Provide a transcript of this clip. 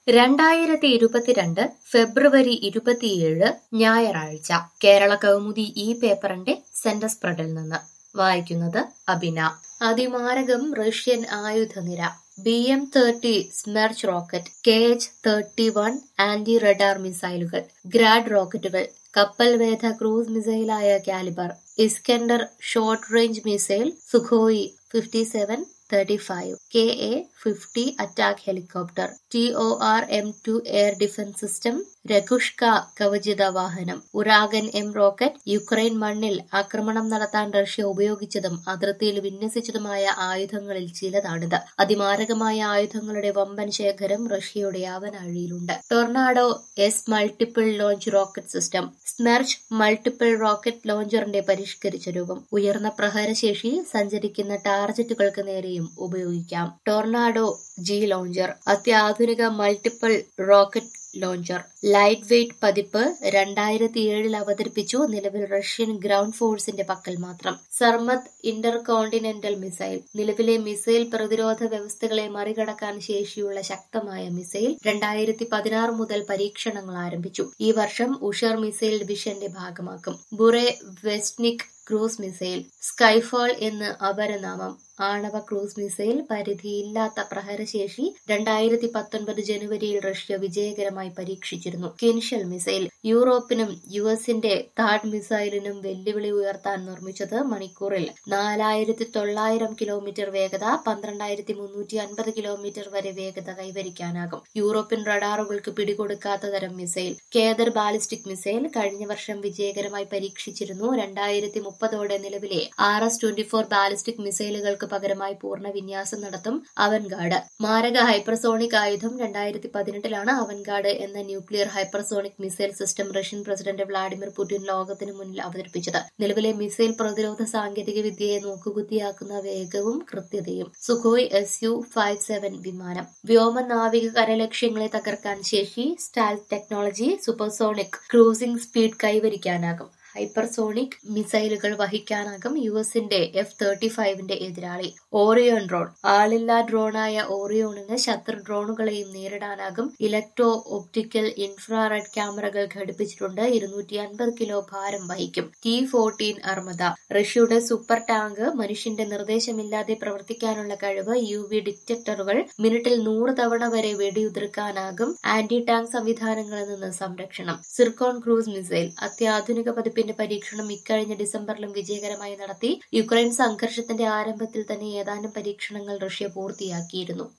രണ്ടായിരത്തി ഇരുപത്തിരണ്ട് ഫെബ്രുവരി ഇരുപത്തിയേഴ് ഞായറാഴ്ച കേരള കൗമുദി ഈ പേപ്പറിന്റെ സെന്റർ സ്പ്രെഡിൽ നിന്ന് വായിക്കുന്നത് അബിന അതിമാരകം റഷ്യൻ ആയുധനിര B M thirty Smerch rocket K H thirty one anti radar മിസൈലുകൾ ഗ്രാഡ് റോക്കറ്റുകൾ കപ്പൽ വേധ ക്രൂസ് മിസൈലായ Kalibr Iskander short range missile Sukhoi fifty seven thirty five K A fifty attack helicopter T O R M two air defence system Rakushka കവചിത വാഹനം Uragan M rocket Ukraine മണ്ണിൽ ആക്രമണം നടത്താൻ റഷ്യ ഉപയോഗിച്ചതും അതിർത്തിയിൽ വിന്യസിച്ചതുമായ ആയുധങ്ങളിൽ ചിലതാണിത് അതിമാരകമായ ആയുധങ്ങളുടെ വമ്പൻ ശേഖരം റഷ്യയുടെ ആവനാഴിയിലുണ്ട് Tornado S multiple launch rocket system Smerch multiple rocket ലോഞ്ചറിന്റെ പരിഷ്കരിച്ച രൂപം ഉയർന്ന പ്രഹരശേഷി സഞ്ചരിക്കുന്ന ടാർജറ്റുകൾക്ക് നേരെയും ഉപയോഗിക്കാം ടൊർണാഡോ ജി ലോഞ്ചർ അത്യാധുനിക multiple rocket launcher light weight പതിപ്പ് രണ്ടായിരത്തി ഏഴിൽ അവതരിപ്പിച്ചു നിലവിൽ റഷ്യൻ ഗ്രൗണ്ട് ഫോഴ്സിന്റെ പക്കൽ മാത്രം സർമത് ഇന്റർ കോണ്ടിനെന്റൽ മിസൈൽ നിലവിലെ മിസൈൽ പ്രതിരോധ വ്യവസ്ഥകളെ മറികടക്കാൻ ശേഷിയുള്ള ശക്തമായ മിസൈൽ രണ്ടായിരത്തി പതിനാറ് മുതൽ പരീക്ഷണങ്ങൾ ആരംഭിച്ചു ഈ വർഷം ഉഷർ മിസൈൽ ഡിവിഷന്റെ ഭാഗമാക്കും Burevestnik cruise missile Skyfall എന്ന് അപരനാമം ആണവ ക്രൂസ് മിസൈൽ പരിധിയില്ലാത്ത പ്രഹരശേഷി രണ്ടായിരത്തി പത്തൊൻപത് ജനുവരിയിൽ റഷ്യ വിജയകരമായി പരീക്ഷിച്ചിരുന്നു കിൻഷൽ മിസൈൽ യൂറോപ്പിനും യു എസിന്റെ താഡ് മിസൈലിനും വെല്ലുവിളി ഉയർത്താൻ നിർമ്മിച്ചത് മണിക്കൂറിൽ നാലായിരത്തി തൊള്ളായിരം കിലോമീറ്റർ വേഗത പന്ത്രണ്ടായിരത്തി മുന്നൂറ്റി അൻപത് കിലോമീറ്റർ വരെ വേഗത കൈവരിക്കാനാകും യൂറോപ്യൻ റഡാറുകൾക്ക് പിടികൊടുക്കാത്ത തരം മിസൈൽ കേദർ ബാലിസ്റ്റിക് മിസൈൽ കഴിഞ്ഞ വർഷം വിജയകരമായി പരീക്ഷിച്ചിരുന്നു രണ്ടായിരത്തി മുപ്പതോടെ നിലവിലെ R S twenty four ballistic മിസൈലുകൾക്ക് പകരമായി പൂർണ്ണ വിന്യാസം നടത്തും അവൻഗാർഡ് മാരക ഹൈപ്പർസോണിക് ആയുധം രണ്ടായിരത്തി പതിനെട്ടിലാണ് അവൻഗാർഡ് എന്ന nuclear hypersonic missile system Russian president Vladimir Putin ലോകത്തിനു മുന്നിൽ അവതരിപ്പിച്ചത് നിലവിലെ മിസൈൽ പ്രതിരോധ സാങ്കേതിക വിദ്യയെ നോക്കുകുത്തിയാക്കുന്ന വേഗവും കൃത്യതയും Sukhoi S U five seven വിമാനം വ്യോമ നാവിക കരലക്ഷ്യങ്ങളെ തകർക്കാൻ ശേഷി stealth technology supersonic cruising speed കൈവരിക്കാനാകും ഹൈപ്പർസോണിക് മിസൈലുകൾ വഹിക്കാനാകും യു എസിന്റെ എഫ് തേർട്ടി ഫൈവിന്റെ എതിരാളി ഓറിയോൺ ഡ്രോൺ ആളില്ലാ ഡ്രോണായ ഓറിയോണിന് ശത്രു ഡ്രോണുകളെയും നേരിടാനാകും ഇലക്ട്രോ ഒപ്റ്റിക്കൽ ഇൻഫ്രാറെഡ് ക്യാമറകൾ ഘടിപ്പിച്ചിട്ടുണ്ട് ഇരുന്നൂറ്റി അൻപത് കിലോ ഭാരം വഹിക്കും ടി ഫോർട്ടീൻ അർമദ റഷ്യയുടെ സൂപ്പർ ടാങ്ക് മനുഷ്യന്റെ നിർദ്ദേശമില്ലാതെ പ്രവർത്തിക്കാനുള്ള കഴിവ് യു വി ഡിറ്റക്ടറുകൾ മിനിറ്റിൽ നൂറ് തവണ വരെ വെടിയുതിർക്കാനാകും ആന്റി ടാങ്ക് സംവിധാനങ്ങളിൽ നിന്ന് സംരക്ഷണം സിർക്കോൺ ക്രൂസ് മിസൈൽ അത്യാധുനിക പതിപ്പിന്റെ പരീക്ഷണം ഇക്കഴിഞ്ഞ ഡിസംബറിലും വിജയകരമായി നടത്തി യുക്രൈൻ സംഘർഷത്തിന്റെ ആരംഭത്തിൽ തന്നെ ഏതാനും പരീക്ഷണങ്ങൾ റഷ്യ പൂർത്തിയാക്കിയിരുന്നു